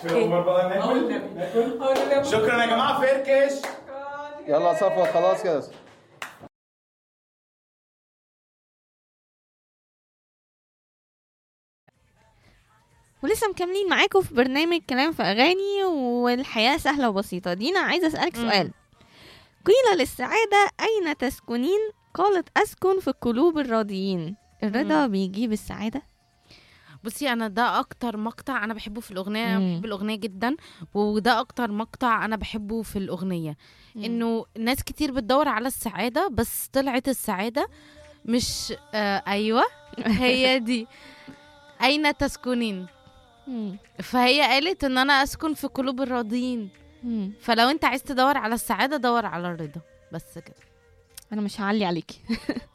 في عمر بقى أقول ناكل النبي. ناكل أقول النبي. شكرا يا جماعه فركش يلا يا صفوت خلاص كده ولسه مكملين معاكم في برنامج كلام في اغاني والحياه سهله وبسيطه دينا عايزه اسالك مم. سؤال قيل للسعاده اين تسكنين قالت اسكن في قلوب الراضيين الرضا بيجيب السعاده بصي انا ده اكتر مقطع انا بحبه في الاغنيه انا مم. بحب الاغنيه جدا وده اكتر مقطع انا بحبه في الاغنيه انه ناس كتير بتدور على السعاده بس طلعت السعاده مش آه ايوه هي دي اين تسكنين مم. فهي قالت ان انا اسكن في قلوب الراضيين مم. فلو انت عايز تدور على السعاده دور على الرضا بس كده انا مش هعلي عليكي